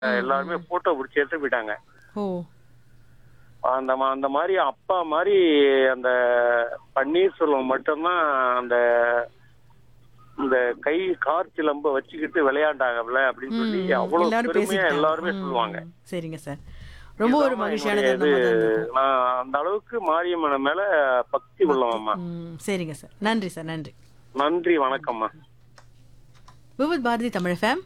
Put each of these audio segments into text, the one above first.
எல்லாருமே போட்டோ பிடிச்சி எடுத்து போயிட்டாங்க ஓ அந்த மா- அந்த மாதிரி அப்பா மாதிரி அந்த பன்னீர்செல்வம் மட்டும்தான் அந்த இந்த கை கார் சிலம்ப வச்சுக்கிட்டு விளையாண்டாங்கல்ல அப்படின்னு சொல்லி ம், அவ்வளவு எல்லாரும் பெருமையா பேசிக்கிட்டாங்க. எல்லாருமே ம், சொல்லுவாங்க சரிங்க சார் ரொம்ப ஒரு இதுதான் மகிழ்ச்சியான என்னுடைய தருணமா தான் இது. இருந்திருக்கும். நான் அந்த அளவுக்கு மாரியம்மன மேல பக்தி உள்ளவம்மா ம், சரிங்க சார் நன்றி சார் நன்றி நன்றி வணக்கம்மா விவித் பாரதி தமிழ் ஃபேம்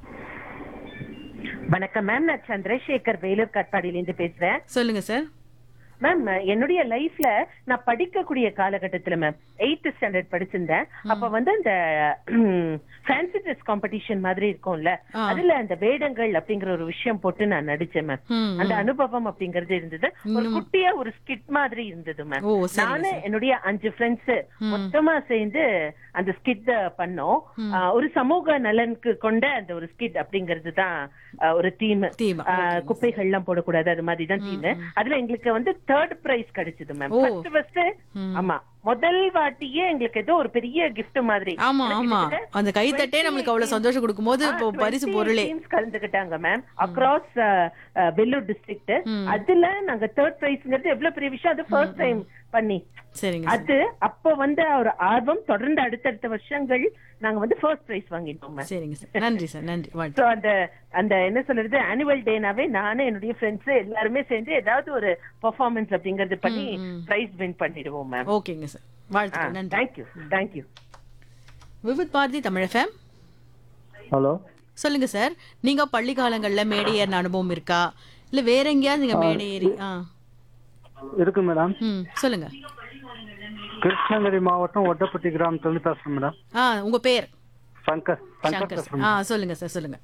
வணக்கம் மேம் நான் சந்திரசேகர் வேலூர் காட்பாடியில இருந்து பேசுறேன் சொல்லுங்க சார் மேம் என்னுடைய லைஃப்ல நான் படிக்கக்கூடிய காலகட்டத்துல மேம் எயித்து ஸ்டாண்டர்ட் படிச்சிருந்தேன் அப்ப வந்து அந்த ஃபேன்சி ட்ரெஸ் காம்படிஷன் மாதிரி இருக்கும்ல ஆ. அதுல அந்த வேடங்கள் அப்படிங்கிற ஒரு விஷயம் போட்டு நான் நடிச்சேன் மேம் ம், அந்த அனுபவம் அப்படிங்கறது இருந்தது ஒரு குட்டியா ஒரு ஸ்கிட் மாதிரி இருந்தது மேம் ஓ சரிங்க நானு சார் என்னுடைய அஞ்சு ஃப்ரெண்ட்ஸ் மொத்தமா சேர்ந்து அந்த ஸ்கிட் பண்ணோம் ஆ, ஒரு சமூக நலனுக்கு கொண்ட அந்த ஒரு ஸ்கிட் அப்படிங்கிறது தான் ஆ, ஒரு தீம் தீம் குப்பைகள் எல்லாம் போடக்கூடாது அது மாதிரி தான் தீம் அதுல எங்களுக்கு வந்து தேர்ட் பிரைஸ் கிடைச்சது மேம் ஓ. ஃபர்ஸ்ட் ஃபர்ஸ்ட் ஆமா முதல் வாட்டியே எங்களுக்கு ஏதோ ஒரு பெரிய கிஃப்ட் மாதிரி ஆமா எனக்கு ஆமா கிட்டத்தட்ட அந்த கைத்தட்டே நம்மளுக்கு அவ்வளவு சந்தோஷம் கொடுக்கும்போது இப்போ பரிசு 28 பொருளே teams கலந்துக்கிட்டாங்க மேம் அக்ராஸ் வெல்லூர் டிஸ்ட்ரிக்ட் அதுல நாங்க தேர்ட் பிரைஸ்ங்கிறது எவ்வளவு பெரிய விஷயம் அது ஃபர்ஸ்ட் டைம் பண்ணி சரிங்க சார் அது அப்ப வந்து ஒரு ஆர்வம் தொடர்ந்து அடுத்தடுத்த வருஷங்கள் நாங்க வந்து ஃபர்ஸ்ட் பிரைஸ் வாங்கிட்டோம் மேம் சரிங்க சார் நன்றி சார் நன்றி வாழ்த்து சோ அந்த அந்த என்ன சொல்றது ஆனுவல் டேனாவே நானு என்னுடைய ஃப்ரெண்ட்ஸ் எல்லாருமே சேர்ந்து ஏதாவது ஒரு பெர்ஃபார்மன்ஸ் அப்படிங்கறது பண்ணி பிரைஸ் வின் பண்ணிடுவோம் மேம் ஓகேங்க சார் வாழ்த்துக்கள் நன்றி thank you thank you Vividh Bharati Tamil fame hello சொல்லுங்க சார் நீங்க பள்ளி காலங்கள்ல மேடை ஏறின அனுபவம் இருக்கா இல்ல வேற எங்கேயாவது நீங்க மேடை ஏறி ஆ இருக்கு மேடம் ம் சொல்லுங்க கிருஷ்ணகிரி மாவட்டம் ஒட்டப்பட்டி கிராமத்துலேருந்து பேசுகிறேன் மேடம் ஆ உங்க பேர் சங்கர் சங்கர் சங்கர் பேசுகிறேன் ஆ சொல்லுங்க சார் சொல்லுங்க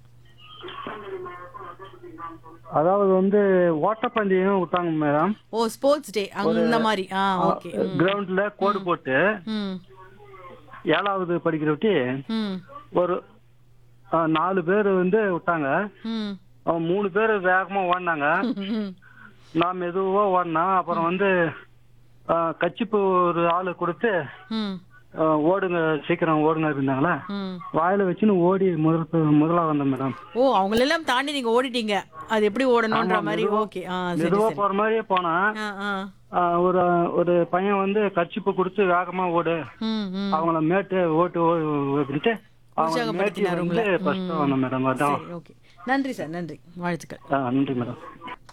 அதாவது வந்து ஓட்டப்பந்தயம் விட்டாங்க மேடம் ஓ ஸ்போர்ட்ஸ் டே அந்த மாதிரி ஆ ஓகே கிரவுண்ட்ல கோடு போட்டு ம் ஏழாவது படிக்கிற விட்டு ம் ஒரு ஆ, நாலு பேர் வந்து விட்டாங்க ம் ஆ, மூணு பேர் வேகமா ஓடினாங்க ம் நான் மெதுவா ஓடினேன் அப்புறம் வந்து ஆ, கச்சிப்பு ஒரு ஆளு கொடுத்து ம் ஆ, ஓடுங்க சீக்கிரம் ஓடுங்க இருந்தாங்களா ம் வாயில வச்சுன்னு ஓடி முதல் முதலா வந்தேன் மேடம் ஓ அவங்களெல்லாம் தாண்டி நீங்க ஓடிட்டீங்க அது எப்படி ஓடணும்ன்ற மாதிரி ஓகே ஆ சரி மெதுவா சரி போற மாதிரியே போனேன் ஆ ஆ ஆ, ஒரு ஒரு பையன் வந்து கர்ச்சிப்பு கொடுத்து வேகமா ஓடு ம் ம் அவங்கள மேட்டு ஓட்டு ஓ- அப்படின்ட்டு அவங்க மேட்டி உற்சாகப்படுத்தினார் வந்து உங்களை ஃபர்ஸ்ட் வந்தேன் மேடம் அதான் சரி ஓகே நன்றி சார் நன்றி வாழ்த்துக்கள் ஆ, நன்றி மேடம்